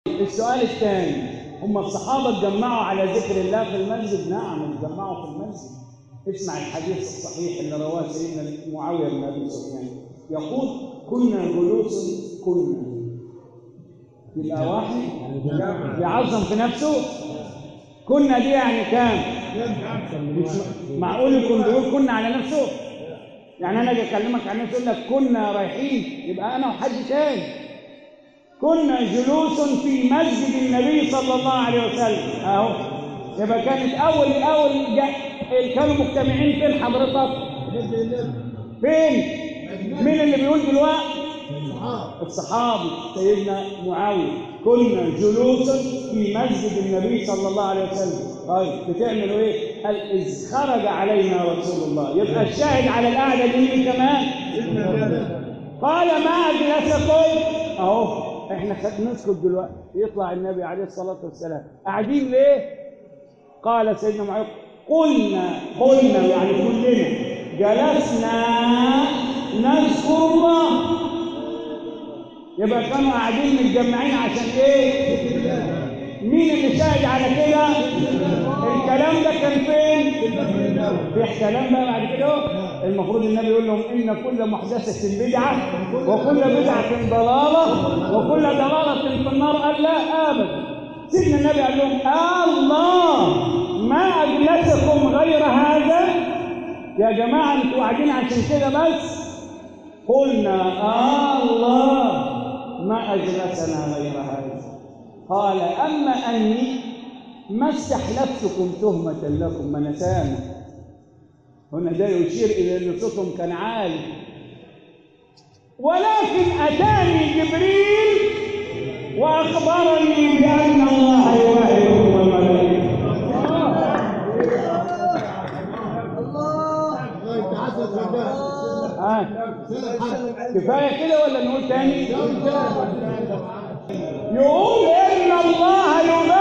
السؤال الثاني هم الصحابة اتجمعوا على ذكر الله في المسجد؟ نعم اتجمعوا في المسجد. اسمع الحديث الصحيح اللي رواه سيدنا معاوية بن أبي سفيان يقول كنا جلوس كنا يبقى واحد يعظم في نفسه كنا دي يعني كام؟ مش معقول يكون بيقول كنا على نفسه؟ يعني انا اجي اكلمك عن نفسي اقول لك كنا رايحين يبقى انا وحد تاني كنا جلوس في مسجد النبي صلى الله عليه وسلم اهو يبقى كانت اول اول جا- كانوا مجتمعين فين حضرتك؟ فين؟ مين اللي بيقول دلوقتي؟ الصحابي سيدنا معاوية كنا جلوسا في مسجد النبي صلى الله عليه وسلم طيب بتعملوا ايه؟ قال إذ خرج علينا رسول الله يبقى الشاهد على القعدة دي مين كمان؟ قال ما أجلسكم أهو احنا خد نسكت دلوقتي يطلع النبي عليه الصلاة والسلام قاعدين ليه؟ قال سيدنا معاوية قلنا قلنا يعني كلنا جلسنا نذكر الله يبقى كانوا قاعدين متجمعين عشان ايه؟ مين اللي شاهد على كده؟ الكلام ده كان فين؟ في كلام بقى بعد كده المفروض النبي يقول لهم ان كل محدثه بدعه وكل بدعه ضلاله وكل ضلاله في النار قال لا ابدا سيدنا النبي قال لهم الله ما اجلسكم غير هذا يا جماعه انتوا قاعدين عشان كده بس قلنا آه الله ما أجلسنا غير هذا قال أما أني ما استحلفتكم تهمة لكم ما أنا سامع هنا ده يشير إلى أن صوتهم كان عالي ولكن أتاني جبريل وأخبرني بأن الله يواهبكم الملائكة آه. كفاية كده ولا نقول تاني؟ يقول إن الله يبارك